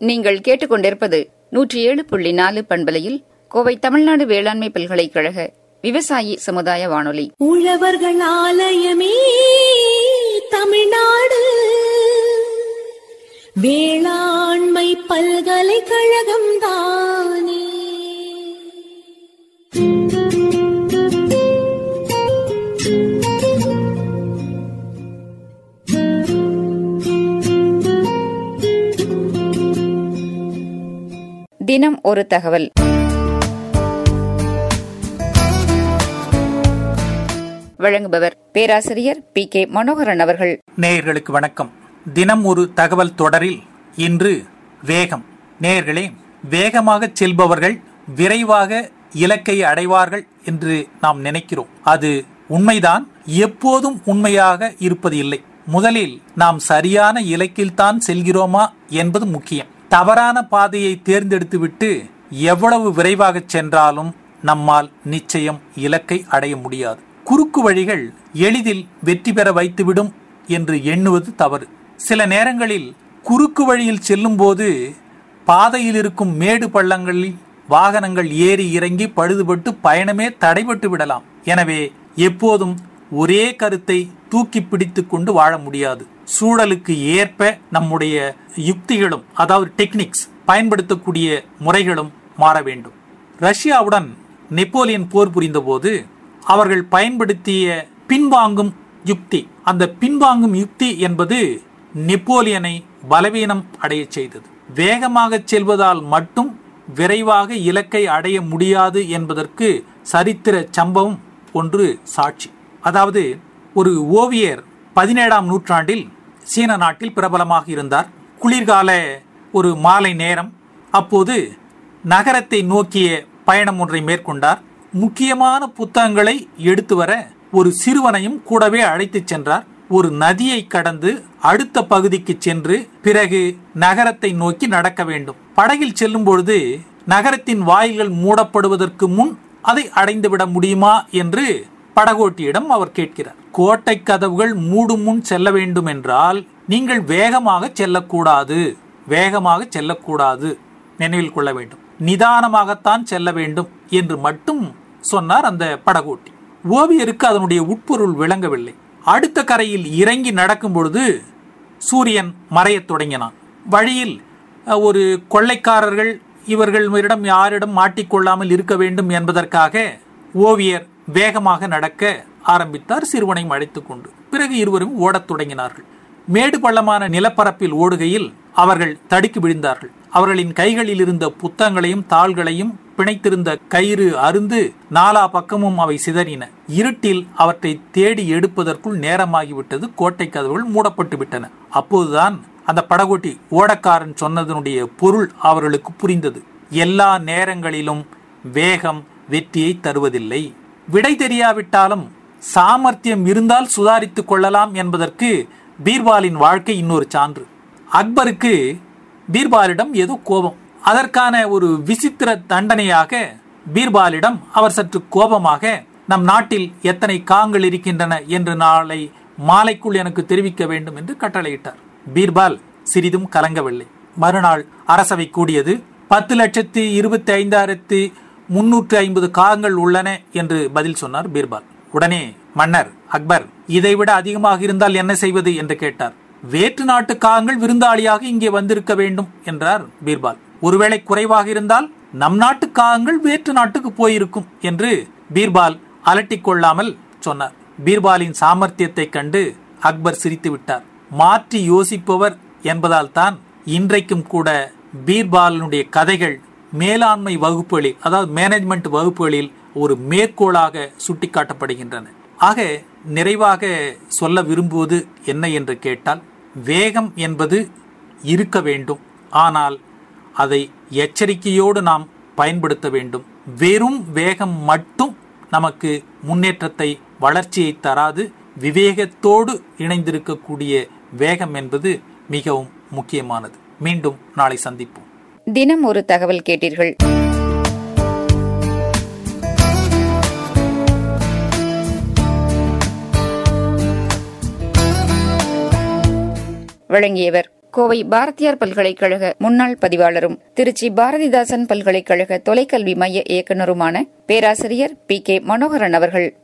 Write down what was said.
நீங்கள் கேட்டுக்கொண்டிருப்பது நூற்றி ஏழு புள்ளி நாலு பண்பலையில் கோவை தமிழ்நாடு வேளாண்மை பல்கலைக்கழக விவசாயி சமுதாய வானொலி உழவர்கள் ஆலயமே தமிழ்நாடு வேளாண்மை பல்கலைக்கழகம் தானே தினம் ஒரு தகவல் வழங்குபவர் பேராசிரியர் பி கே மனோகரன் அவர்கள் நேயர்களுக்கு வணக்கம் தினம் ஒரு தகவல் தொடரில் இன்று வேகம் நேயர்களே வேகமாக செல்பவர்கள் விரைவாக இலக்கை அடைவார்கள் என்று நாம் நினைக்கிறோம் அது உண்மைதான் எப்போதும் உண்மையாக இருப்பது இல்லை முதலில் நாம் சரியான இலக்கில்தான் செல்கிறோமா என்பது முக்கியம் தவறான பாதையை தேர்ந்தெடுத்துவிட்டு எவ்வளவு விரைவாக சென்றாலும் நம்மால் நிச்சயம் இலக்கை அடைய முடியாது குறுக்கு வழிகள் எளிதில் வெற்றி பெற வைத்துவிடும் என்று எண்ணுவது தவறு சில நேரங்களில் குறுக்கு வழியில் செல்லும்போது பாதையில் இருக்கும் மேடு பள்ளங்களில் வாகனங்கள் ஏறி இறங்கி பழுதுபட்டு பயணமே தடைபட்டு விடலாம் எனவே எப்போதும் ஒரே கருத்தை தூக்கி பிடித்துக் கொண்டு வாழ முடியாது சூழலுக்கு ஏற்ப நம்முடைய யுக்திகளும் அதாவது டெக்னிக்ஸ் பயன்படுத்தக்கூடிய முறைகளும் மாற வேண்டும் ரஷ்யாவுடன் நெப்போலியன் போர் புரிந்தபோது அவர்கள் பயன்படுத்திய பின்வாங்கும் யுக்தி அந்த பின்வாங்கும் யுக்தி என்பது நெப்போலியனை பலவீனம் அடையச் செய்தது வேகமாக செல்வதால் மட்டும் விரைவாக இலக்கை அடைய முடியாது என்பதற்கு சரித்திர சம்பவம் ஒன்று சாட்சி அதாவது ஒரு ஓவியர் பதினேழாம் நூற்றாண்டில் சீன நாட்டில் பிரபலமாக இருந்தார் குளிர்கால ஒரு மாலை நேரம் அப்போது நகரத்தை நோக்கிய பயணம் ஒன்றை மேற்கொண்டார் முக்கியமான புத்தகங்களை எடுத்து வர ஒரு சிறுவனையும் கூடவே அழைத்துச் சென்றார் ஒரு நதியை கடந்து அடுத்த பகுதிக்கு சென்று பிறகு நகரத்தை நோக்கி நடக்க வேண்டும் படகில் செல்லும் பொழுது நகரத்தின் வாயில்கள் மூடப்படுவதற்கு முன் அதை அடைந்துவிட முடியுமா என்று படகோட்டியிடம் அவர் கேட்கிறார் கோட்டை கதவுகள் மூடும் முன் செல்ல வேண்டும் என்றால் நீங்கள் வேகமாக செல்லக்கூடாது வேகமாக செல்லக்கூடாது நினைவில் கொள்ள வேண்டும் நிதானமாகத்தான் செல்ல வேண்டும் என்று மட்டும் சொன்னார் அந்த படகோட்டி ஓவியருக்கு அதனுடைய உட்பொருள் விளங்கவில்லை அடுத்த கரையில் இறங்கி நடக்கும் பொழுது சூரியன் மறையத் தொடங்கினான் வழியில் அஹ், ஒரு கொள்ளைக்காரர்கள் இவர்களிடம் யாரிடம் மாட்டிக்கொள்ளாமல் இருக்க வேண்டும் என்பதற்காக ஓவியர் வேகமாக நடக்க ஆரம்பித்தார் சிறுவனையும் அழைத்துக் கொண்டு பிறகு இருவரும் ஓடத் தொடங்கினார்கள் மேடு பள்ளமான நிலப்பரப்பில் ஓடுகையில் அவர்கள் தடுக்கி விழுந்தார்கள் அவர்களின் கைகளில் இருந்த புத்தகங்களையும் தாள்களையும் பிணைத்திருந்த கயிறு அருந்து நாலா பக்கமும் அவை சிதறின இருட்டில் அவற்றை தேடி எடுப்பதற்குள் நேரமாகிவிட்டது கோட்டை கதவுகள் மூடப்பட்டு விட்டன அப்போதுதான் அந்த படகோட்டி ஓடக்காரன் சொன்னதனுடைய பொருள் அவர்களுக்கு புரிந்தது எல்லா நேரங்களிலும் வேகம் வெற்றியை தருவதில்லை விடை தெரியாவிட்டாலும் சாமர்த்தியம் இருந்தால் சுதாரித்துக் கொள்ளலாம் என்பதற்கு பீர்பாலின் வாழ்க்கை இன்னொரு சான்று அக்பருக்கு பீர்பாலிடம் ஏதோ கோபம் அதற்கான ஒரு விசித்திர தண்டனையாக பீர்பாலிடம் அவர் சற்று கோபமாக நம் நாட்டில் எத்தனை காங்கள் இருக்கின்றன என்று நாளை மாலைக்குள் எனக்கு தெரிவிக்க வேண்டும் என்று கட்டளையிட்டார் பீர்பால் சிறிதும் கலங்கவில்லை மறுநாள் அரசவை கூடியது பத்து லட்சத்தி இருபத்தி ஐந்தாயிரத்தி முன்னூற்றி ஐம்பது காகங்கள் உள்ளன என்று பதில் சொன்னார் பீர்பால் உடனே மன்னர் அக்பர் இதைவிட அதிகமாக இருந்தால் என்ன செய்வது என்று கேட்டார் வேற்று நாட்டு காகங்கள் விருந்தாளியாக இங்கே வந்திருக்க வேண்டும் என்றார் பீர்பால் ஒருவேளை குறைவாக இருந்தால் நம் நாட்டு காகங்கள் வேற்று நாட்டுக்கு போயிருக்கும் என்று பீர்பால் அலட்டிக் கொள்ளாமல் சொன்னார் பீர்பாலின் சாமர்த்தியத்தை கண்டு அக்பர் சிரித்து விட்டார் மாற்றி யோசிப்பவர் என்பதால் தான் இன்றைக்கும் கூட பீர்பாலினுடைய கதைகள் மேலாண்மை வகுப்புகளில் அதாவது மேனேஜ்மெண்ட் வகுப்புகளில் ஒரு மேற்கோளாக சுட்டிக்காட்டப்படுகின்றன ஆக நிறைவாக சொல்ல விரும்புவது என்ன என்று கேட்டால் வேகம் என்பது இருக்க வேண்டும் ஆனால் அதை எச்சரிக்கையோடு நாம் பயன்படுத்த வேண்டும் வெறும் வேகம் மட்டும் நமக்கு முன்னேற்றத்தை வளர்ச்சியை தராது விவேகத்தோடு இணைந்திருக்கக்கூடிய வேகம் என்பது மிகவும் முக்கியமானது மீண்டும் நாளை சந்திப்போம் தினம் ஒரு தகவல் கேட்டீர்கள் வழங்கியவர் கோவை பாரதியார் பல்கலைக்கழக முன்னாள் பதிவாளரும் திருச்சி பாரதிதாசன் பல்கலைக்கழக தொலைக்கல்வி மைய இயக்குநருமான பேராசிரியர் பி கே மனோகரன் அவர்கள்